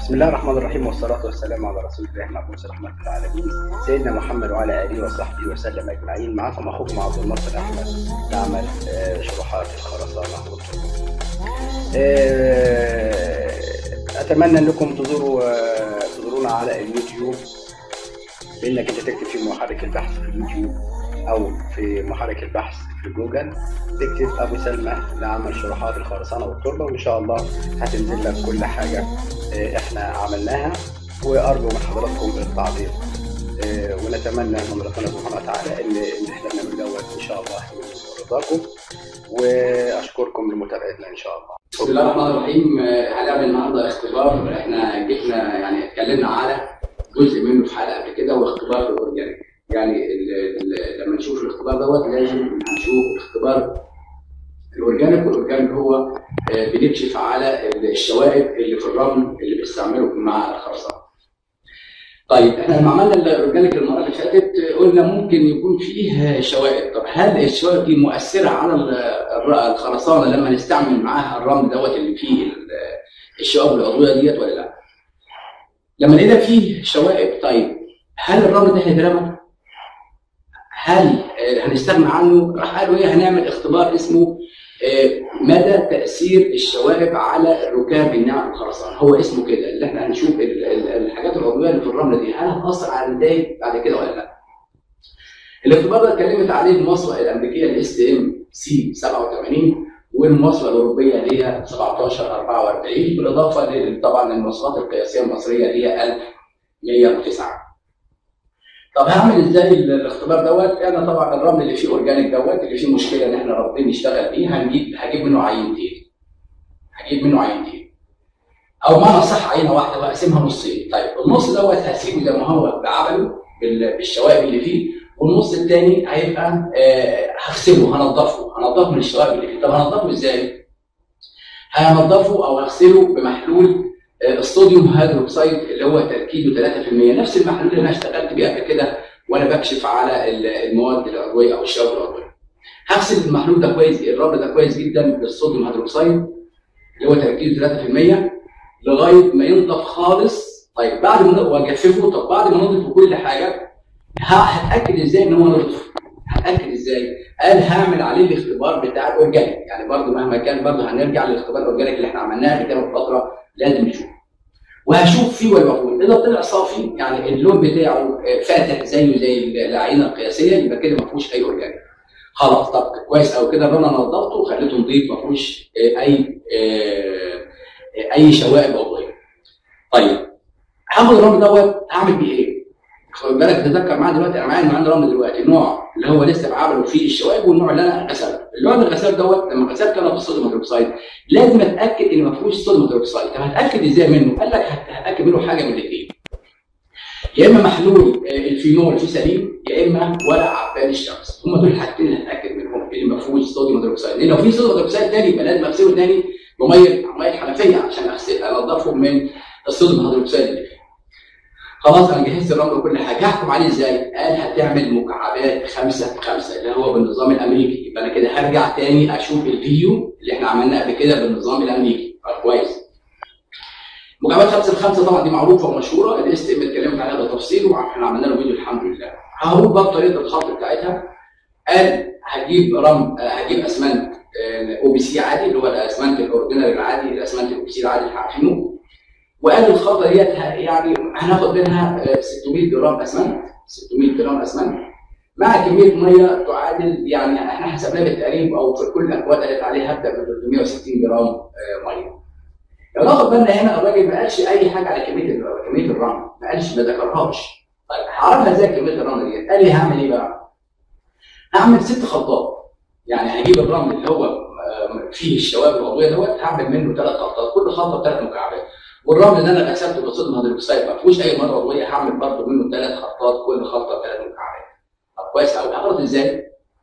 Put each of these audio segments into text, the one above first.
بسم الله الرحمن الرحيم والصلاة والسلام على رسول الله مبعوث رحمة العالمين سيدنا محمد وعلى آله وصحبه وسلم أجمعين معكم أخوكم عبد الناصر أحمد نعمل آه، شروحات الخرسانة والطرق. آه، أتمنى أنكم تزوروا آه، تزورونا على اليوتيوب بأنك أنت تكتب في محرك البحث في اليوتيوب أو في محرك البحث في جوجل تكتب أبو سلمى لعمل شروحات الخرسانة والتربة وإن شاء الله هتنزل لك كل حاجة آه، احنا عملناها وارجو من حضراتكم التعليق آه، ونتمنى من ربنا سبحانه وتعالى ان ان احنا بنعمل دوت ان شاء الله يكون رضاكم واشكركم لمتابعتنا ان شاء الله بسم الله الرحمن الرحيم آه، هنعمل النهارده اختبار احنا جبنا يعني اتكلمنا على جزء منه في حلقه قبل كده واختبار الاورجانيك يعني ال- ال- لما نشوف الاختبار دوت لازم هنشوف اختبار الاورجانيك والاورجانيك هو آه، بنكشف على الشوائب اللي في الرمل اللي بيستعمله مع الخرسانه. طيب احنا لما عملنا الاورجانيك المره اللي فاتت آه، قلنا ممكن يكون فيه شوائب، طب هل الشوائب دي مؤثره على ال- الر- الخرسانه لما نستعمل معاها الرمل دوت اللي فيه ال- الشوائب العضويه ديت ولا لا؟ لما لقينا فيه شوائب طيب هل الرمل ده هيترمى؟ هل آه، هنستغنى عنه؟ راح قالوا ايه هنعمل اختبار اسمه آه، مدى تاثير الشوائب على ركاب النعم الخرسانه هو اسمه كده اللي احنا هنشوف ال- ال- الحاجات العضويه اللي في الرمله دي هل هتاثر على النتائج بعد كده ولا لا؟ الاختبار ده اتكلمت عليه المواصفه الامريكيه الاس ام سي 87 والمواصفه الاوروبيه اللي هي 17 44 بالاضافه لل- طبعا للمواصفات القياسيه المصريه اللي هي 1109 طب هعمل ازاي ال- الاختبار دوت؟ انا طبعا الرمل اللي فيه اورجانيك دوت اللي فيه مشكله ان احنا رافضين نشتغل بيه هنجيب هجيب منه عينتين. هجيب منه عينتين. او معنى صح عينه واحده واقسمها نصين. طيب النص دوت هسيبه زي ما هو بعمله بال- بالشوائب اللي فيه والنص الثاني هيبقى آه هغسله هنضفه هنضفه من الشوائب اللي فيه. طب هنضفه ازاي؟ هنضفه او هغسله بمحلول آه، الصوديوم هيدروكسيد اللي هو تركيزه 3% نفس المحلول اللي انا اشتغلت بيه قبل كده وانا بكشف على ال- المواد العضويه او الشوائب العضويه. هغسل المحلول ده كويس الرمل ده كويس جدا بالصوديوم هيدروكسيد اللي هو تركيزه 3% لغايه ما ينضف خالص طيب بعد ما واجففه طب بعد ما نضف كل حاجه ه- هتاكد ازاي ان هو نضف؟ هتاكد ازاي؟ قال هعمل عليه الاختبار بتاع الاورجانيك يعني برضه مهما كان برضه هنرجع للاختبار الاورجانيك اللي احنا عملناه قبل كده من فتره لازم نشوف وهشوف فيه والمفروض اذا طلع صافي يعني اللون بتاعه آه، فاتح زيه زي العينه القياسيه يبقى كده ما فيهوش اي اورجانيك خلاص طب كويس قوي كده انا نضفته وخليته نضيف ما فيهوش آه، اي آه، آه، اي شوائب عضويه طيب هاخد الرمل دوت هعمل بيه ايه؟ خد بالك تذكر معايا دلوقتي انا معايا معايا رمل دلوقتي النوع اللي هو لسه بعمله فيه الشوائب والنوع اللي انا غسلته النوع اللي غسلته دوت لما غسلت انا بالصوديوم هيدروكسيد لازم اتاكد ان ما فيهوش صوديوم هيدروكسيد طب هتاكد ازاي منه؟ قال لك هت- هتاكد منه حاجه من الاثنين يا اما محلول آه، الفينول فيه سليم يا اما ورق عباد الشمس هم دول الحاجتين اللي هتاكد منهم اللي ما فيهوش صوديوم هيدروكسيد لان لو في صوديوم هيدروكسيد تاني يبقى لازم اغسله تاني بميه ميه حنفيه عشان اغسل انضفه من الصوديوم هيدروكسيد اللي فيه خلاص انا جهزت الرمل وكل حاجه هحكم عليه ازاي؟ قال هتعمل مكعبات خمسه في خمسه اللي هو بالنظام الامريكي يبقى انا كده هرجع تاني اشوف الفيديو اللي احنا عملناه قبل كده بالنظام الامريكي آه، كويس مكعبات خمسه في خمسه طبعا دي معروفه ومشهوره الاس ام اتكلمت عليها بالتفصيل واحنا عملنا له فيديو الحمد لله هقول بقى طريقه الخلط بتاعتها قال هجيب رم آه، هجيب اسمنت او بي سي عادي اللي هو الاسمنت الاوردينري العادي الاسمنت الاو بي سي العادي اللي احنا عارفينه وقال الخلطه ديت ه- يعني هناخد منها آه، 600 جرام اسمنت 600 جرام اسمنت مع كميه ميه تعادل يعني احنا حسبناها بالتقريب او في كل الاكواد قالت عليها هبدا ب 360 جرام آه، ميه. لو ناخد بالنا هنا الراجل ما قالش اي حاجه على كميه ال- كميه الرمل ما قالش ما ذكرهاش. طيب هعرفها ازاي كميه الرمل ديت؟ قال لي هعمل ايه بقى؟ هعمل ست خلطات يعني هجيب الرمل اللي هو آه، فيه الشوائب العضويه دوت هعمل منه ثلاث خلطات كل خلطه بثلاث مكعبات. والرمل اللي انا غسلته بالصوديوم هيدروكسيد ما فيهوش اي مره عضويه هعمل برضه منه ثلاث خلطات كل خلطه ثلاث مكعبات. طب كويس قوي هغلط ازاي؟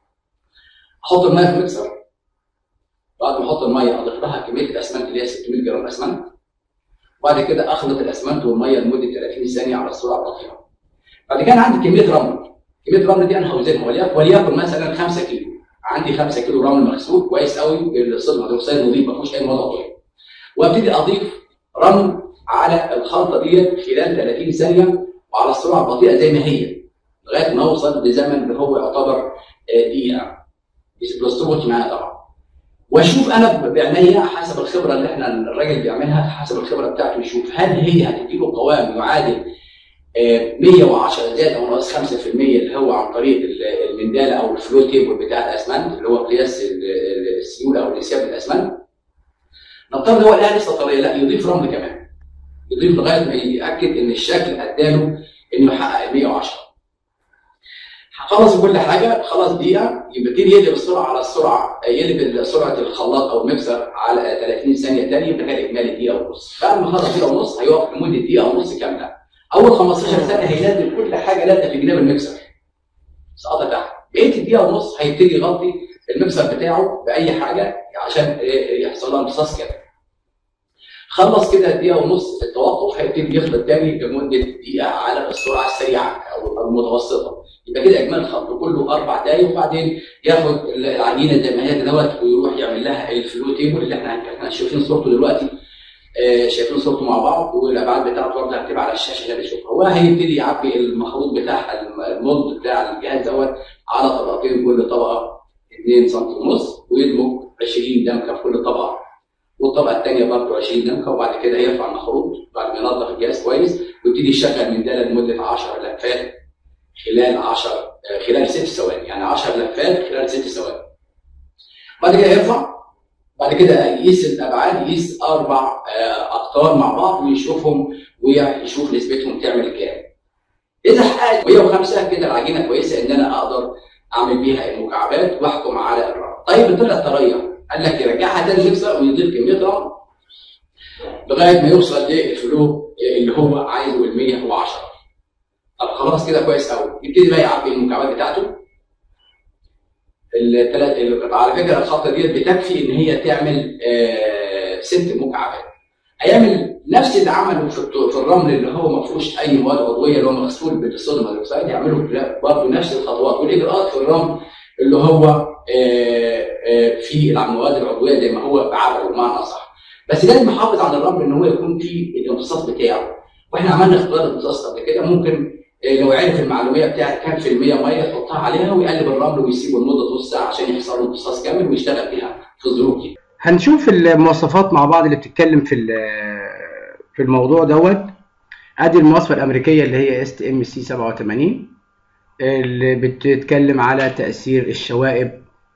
احط الميه في ميكسر بعد ما احط الميه اضيف لها كميه الاسمنت اللي هي 600 جرام اسمنت وبعد كده اخلط الاسمنت والميه لمده 30 ثانيه على السرعه البطيئه. بعد كده عندي كميه رمل كميه الرمل دي انا هوزنها وليكن وليكن مثلا 5 كيلو عندي 5 كيلو رمل مغسول كويس قوي بالصوديوم هيدروكسيد نظيف ما فيهوش اي مواد عضويه وابتدي اضيف رمل على الخلطه ديت خلال 30 ثانيه وعلى السرعه البطيئه زي ما هي لغايه ما اوصل لزمن اللي هو يعتبر دقيقه بس معايا طبعا واشوف انا بعينيا حسب الخبره اللي احنا الراجل بيعملها حسب الخبره بتاعته يشوف هل هي هتدي له قوام يعادل 110 زائد او ناقص 5% اللي هو عن طريق المنداله او الفلو تيبل بتاع الاسمنت اللي هو قياس السيوله او انسياب الاسمنت نفترض هو لها لسه طريه لا يضيف رمل كمان يضيف لغايه ما يتاكد ان الشكل اداله انه حقق ال 110 خلص كل حاجه خلاص دقيقه يبتدي يقلب السرعه على السرعه يقلب سرعه الخلاط او المكسر على 30 ثانيه ثانيه يبقى كان اجمالي دقيقه ونص بعد ما خلص دقيقه ونص هيقف لمده دقيقه ونص كامله اول 15 ثانيه هينزل كل حاجه لازقه في جناب المكسر سقطها تحت بقيه الدقيقه ونص هيبتدي يغطي المكسر بتاعه باي حاجه عشان يحصل لها امتصاص كده خلص كده دقيقه ونص التوقف هيبتدي يخلط تاني لمده دقيقه على السرعه السريعه او المتوسطه يبقى كده اجمالي الخط كله اربع دقايق وبعدين ياخد العجينه زي ما هي دوت ويروح يعمل لها الفلو تيبل اللي احنا احنا شايفين صورته دلوقتي آه شايفين صورته مع بعض والابعاد بتاعته برضه هتبقى على الشاشه اللي بنشوفها هو هيبتدي يعبي المخلوط بتاع المولد بتاع الجهاز دوت على طبقتين كل طبقه 2 سم ونص ويدمج 20 دمكه في كل طبقه والطبقه الثانيه برضه 20 دمكه وبعد كده هيرفع المخلوط بعد ما ينظف الجهاز كويس ويبتدي يشغل من ده لمده 10 لفات خلال 10 خلال 6 ثواني يعني 10 لفات خلال 6 ثواني بعد كده يرفع بعد كده يقيس الابعاد يقيس اربع اقطار مع بعض ويشوفهم ويشوف نسبتهم تعمل كام اذا حققت 105 كده العجينه كويسه ان انا اقدر اعمل بيها المكعبات واحكم على الرمل طيب طلعت طريه قال لك يرجعها تاني يكسر ويضيف كميه رمل لغايه ما يوصل للفلو اللي هو عايزه ال 110 طب خلاص كده كويس قوي يبتدي بقى يعبي المكعبات بتاعته الثلاث على فكره الخطه ديت بتكفي ان هي تعمل آه ست مكعبات هيعمل نفس اللي عمله في, في الرمل اللي هو ما فيهوش اي مواد عضويه اللي هو مغسول بالصوديوم هيدروكسيد يعملوا برضه نفس الخطوات والاجراءات في الرمل اللي هو آه آه في المواد العضويه زي ما هو بعرض بمعنى اصح بس لازم احافظ على الرمل ان هو يكون فيه الامتصاص بتاعه واحنا عملنا اختبار الامتصاص قبل كده ممكن لو عرف المعلوميه بتاعت كام في الميه ميه يحطها عليها ويقلب الرمل ويسيبه لمده نص ساعه عشان يحصل له امتصاص كامل ويشتغل بيها في الظروف دي. هنشوف المواصفات مع بعض اللي بتتكلم في في الموضوع دوت ادي المواصفه الامريكيه اللي هي اس تي ام سي 87 اللي بتتكلم على تاثير الشوائب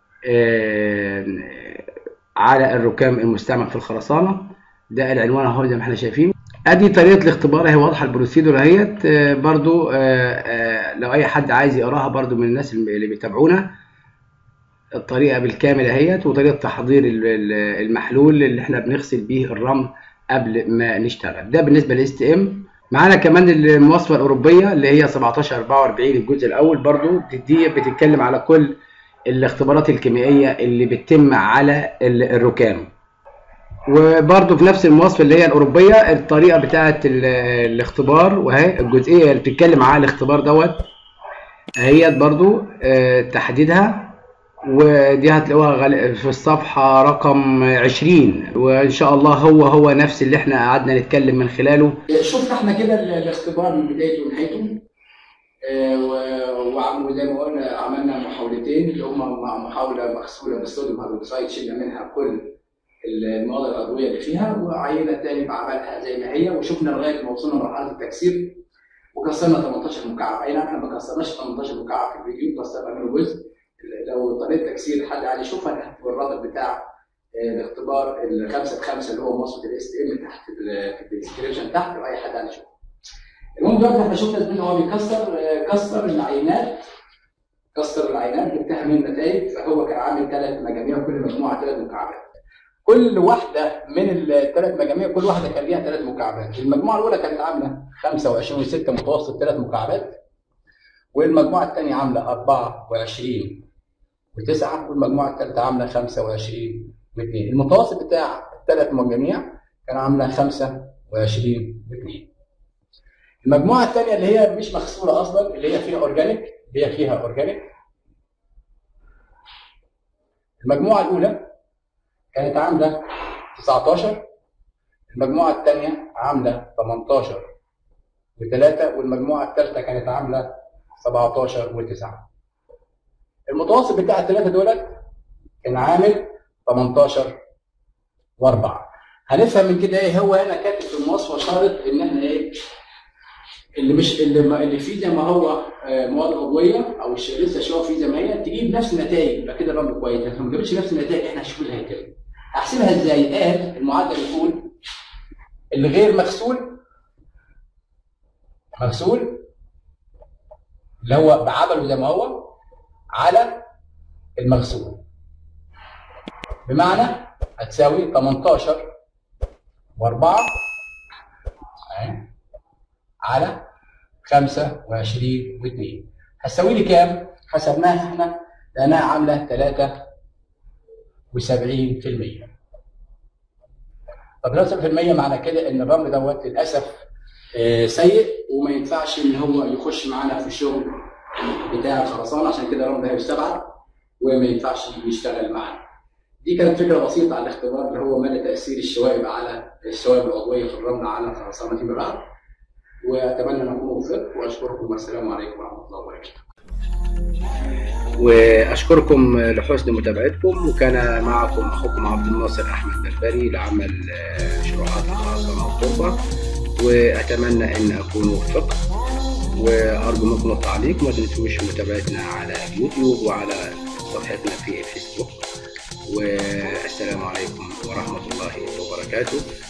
على الركام المستعمل في الخرسانه ده العنوان اهو زي ما احنا شايفين ادي طريقه الاختبار اهي واضحه البروسيدور اهيت برضو لو اي حد عايز يقراها برضو من الناس اللي بيتابعونا الطريقه بالكامل اهيت وطريقه تحضير المحلول اللي احنا بنغسل بيه الرمل قبل ما نشتغل ده بالنسبه للاس تي ام معانا كمان المواصفه الاوروبيه اللي هي 1744 الجزء الاول برضو دي بتتكلم على كل الاختبارات الكيميائيه اللي بتتم على الركام وبرده في نفس المواصفه اللي هي الاوروبيه الطريقه بتاعه الاختبار وهي الجزئيه اللي بتتكلم على الاختبار دوت اهيت برده تحديدها ودي هتلاقوها في الصفحه رقم 20 وان شاء الله هو هو نفس اللي احنا قعدنا نتكلم من خلاله شفنا احنا كده الاختبار من بدايته ونهايته وزي ما قلنا عملنا محاولتين اللي هم محاوله مغسوله بالصوديوم هيدروكسيد شلنا منها كل المواد العضويه اللي فيها وعينه تاني بعملها زي ما هي وشفنا لغايه ما وصلنا لمرحله التكسير وكسرنا 18 مكعب اي نعم احنا ما كسرناش 18 مكعب في الفيديو كسرنا منه جزء لو طريقه تكسير حد عايز يشوفها تحت الرابط بتاع الاختبار ال 5 ب 5 اللي هو مواصفه الاس تي ام تحت في الديسكربشن تحت لو اي حد عايز يشوفها. المهم دلوقتي احنا شفنا زميلنا هو بيكسر كسر العينات كسر العينات جبتها من النتائج فهو كان عامل ثلاث مجاميع كل مجموعه ثلاث مكعبات. كل واحده من الثلاث مجاميع كل واحده كان ليها ثلاث مكعبات المجموعه الاولى كانت عامله 25 و6 متوسط ثلاث مكعبات والمجموعه الثانيه عامله 24 و9 والمجموعه الثالثه عامله 25 و2 المتوسط بتاع الثلاث مجاميع كان عامله 25 و2 المجموعه الثانيه اللي هي مش مغسوله اصلا اللي هي فيها اورجانيك اللي هي فيها اورجانيك المجموعه الاولى كانت عامله 19 المجموعه الثانيه عامله 18 و3 والمجموعه الثالثه كانت عامله 17 و9 المتوسط بتاع الثلاثه دولت كان عامل 18 و4 هنفهم من كده ايه هو هنا كاتب في المواصفه شرط ان احنا ايه اللي مش اللي, ما اللي فيه زي ما هو آه، مواد عضويه او الش- لسه شويه فيه زي ما هي تجيب نفس النتائج يبقى كده الرمل كويس لكن ما جابتش نفس النتائج احنا هنشوف الهيكل احسبها ازاي؟ قال المعدل يكون اللي غير مغسول مغسول اللي هو بعمله زي ما هو على المغسول بمعنى هتساوي 18 و4 على 25 و2 هتساوي لي كام؟ حسبناها احنا لانها عامله 73% طب 73% معنى كده ان الرمل دوت للاسف آه، سيء وما ينفعش ان هو يخش معانا في الشغل بتاع الخرسانه عشان كده الرمل ده هيستبعد وما ينفعش يشتغل معانا. دي كانت فكره بسيطه على الاختبار اللي هو مدى تاثير الشوائب على الشوائب العضويه في الرمل على الخرسانه فيما بعد. واتمنى ان اكون وفقت واشكركم والسلام عليكم ورحمه الله وبركاته. واشكركم لحسن متابعتكم وكان معكم اخوكم عبد الناصر احمد بربري لعمل آه، شروحات الخرسانه والتربه واتمنى ان اكون وفقت وارجو منكم التعليق ما تنسوش متابعتنا على اليوتيوب وعلى صفحتنا في الفيسبوك والسلام عليكم ورحمه الله وبركاته